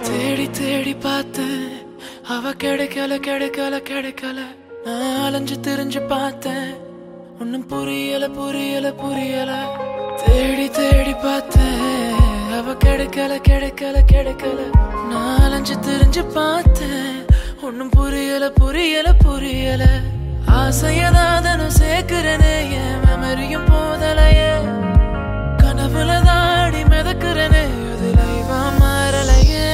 தேடி தேடி பார்த்தேன் அவ கிடைக்கல கிடைக்கல கிடைக்கல நான் அலைஞ்சு திரிஞ்சு பார்த்தேன் ஒன்னும் புரியல புரியல புரியல தேடி தேடி பார்த்தேன் அவ கிடைக்கல கிடைக்கல கிடைக்கல நான் அலைஞ்சு திரிஞ்சு பார்த்தேன் ஒன்னும் புரியல புரியல புரியல ஆசையதாதனும் சேர்க்கிறனே என் மெமரியும் போதலையே கனவுல தாடி மிதக்கிறனே அது லைவா மாறலையே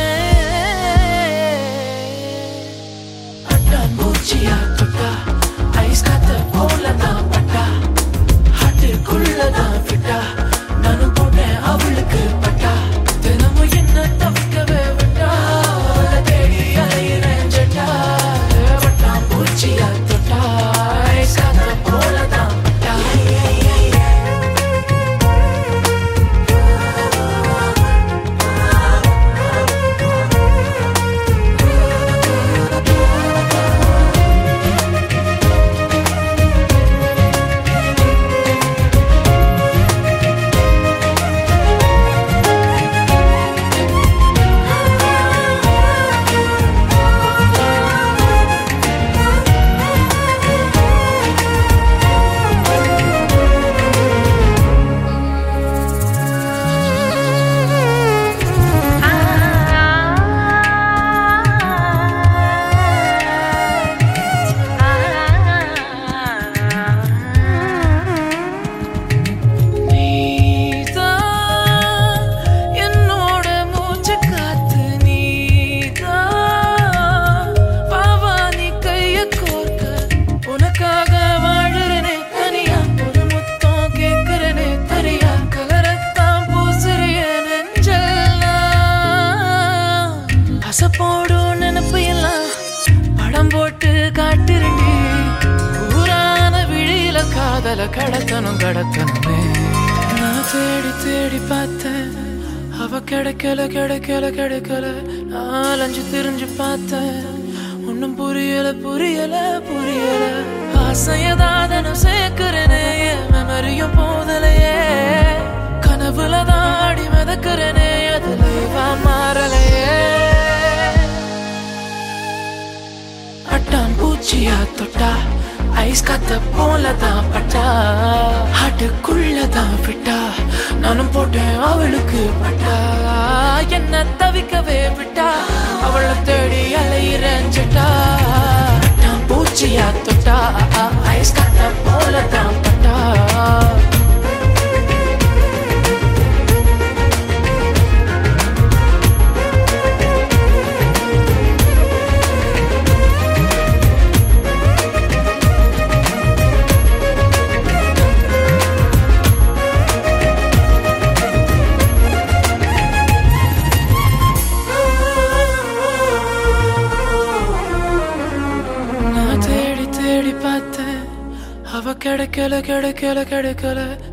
அட்டான் பூச்சியா தொட்டா ஐஸ் காத்த போலதான் பட்டா ஹாட்டுக்குள்ளதான் விட்டா நானும் போட்டேன் அவளுக்கு பட்டா தினமும் என்ன தவிக்கவே விட்டா அவளை தேடி அலையிறேன் ஜட்டா பட்டான் பூச்சியா தொட்டா ஐஸ் காத்த போலதான் பட்டா நீதான் என்னோட மூச்சு காத்து நீதான் பாவா நீ கைய கோர்க்க உனக்காக வாழுறனே தனியா ஒரு முத்தம் கேக்குறனே தரியா கலரத்தான் பூசுறிய நெஞ்செல்லாம் அசப்போடும் நினப்பு எல்லாம் படம் போட்டு காட்டிருண்டி ஊரான விழியில காதல கடத்தணும் கடத்தணுமே நான் தேடி தேடி பார்த்தேன் அவ கிடைக்கல கிடைக்கல கிடைக்கல நாலஞ்சு திரிஞ்சு பார்த்தேன் ஒன்னும் புரியல புரியல புரியல ஆசையதாதனும் சேர்க்கிறனே என் மெமரியும் போதலையே கனவுல தாடி மிதக்கிறனே அது லைவா மாறலையே அட்டான் பூச்சியா தொட்டா ஐஸ் காத்த போலதான் பட்டா ஹாட்டுக்குள்ளதான் விட்டா நானும் போட்டேன் அவளுக்கு பட்டா என்ன தவிக்கவே விட்டா அவளை தேடி அலையிறஞ்சிட்டா அட்டான் பூச்சியா தொட்டா ஐஸ் காத்த போலதான் பட்டா நான் தேடி தேடி பார்த்தேன் அவ கிடைக்கல கிடைக்கல கிடைக்கல